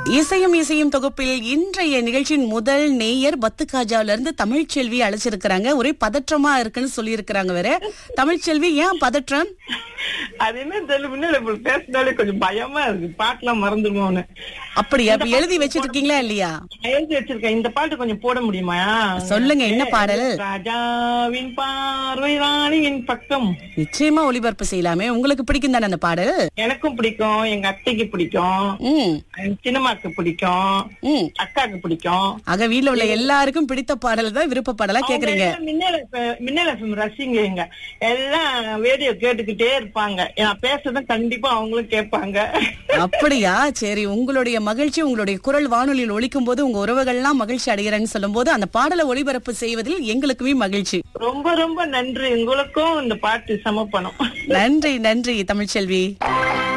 இசையும் இசையும் தொகுப்பில் இன்றைய நிகழ்ச்சியின் முதல் நேயர் பத்துக்காஜாவில இருந்து தமிழ்ச்செல்வி அழைச்சிருக்கிறாங்க ஒரே பதற்றமா இருக்குன்னு சொல்லியிருக்கிறாங்க வேற தமிழ்ச்செல்வி ஏன் பதற்றம் அது என்ன தெரியல முன்னாடி இப்படி பேசினாலே கொஞ்சம் பயமா இருக்கு பாட்டுலாம் மறந்துடுமோன்னு அப்படியா இப்ப எழுதி வச்சிட்டு இருக்கீங்களா இல்லையா எழுதி வச்சிருக்கேன் இந்த பாட்டு கொஞ்சம் போட முடியுமா சொல்லுங்க, என்ன பாடல்? ராஜாவின் பார்வை ராணியின் பக்கம் நிச்சயமா ஒளிபரப்பு செய்யலாமே உங்களுக்கு பிடிக்கும் தானே அந்த பாடல் எனக்கும் பிடிக்கும் எங்க அத்தைக்கு பிடிக்கும் ம் எங்க சின்னம்மாக்கு பிடிக்கும் ம் அக்காக்கு பிடிக்கும் ஆக வீட்ல உள்ள எல்லாருக்கும் பிடித்த பாடல் தான் விருப்ப பாடலா கேக்குறீங்க அவங்க எல்லாம் மின்னல் எஃப்- மின்னல் எஃப்எம் ரசிங்க எல்லாம் ரேடியோ கேட்டுக்கிட்டே இருப்பாங்க நான் பேசுறத கண்டிப்பா அவங்களும் கேட்பாங்க அப்படியா சரி உங்களுடைய மகிழ்ச்சி உங்களுடைய குரல் வானொலியில் ஒலிக்கும் போது உங்க உறவுகள்லாம் மகிழ்ச்சி அடைகிறேன்னு சொல்லும் போது அந்த பாடலை ஒளிபரப்பு செய்வதில் எங்களுக்குமே மகிழ்ச்சி ரொம்ப ரொம்ப நன்றி உங்களுக்கும் இந்த பாட்டு சமப்பணும் நன்றி நன்றி தமிழ்ச்செல்வி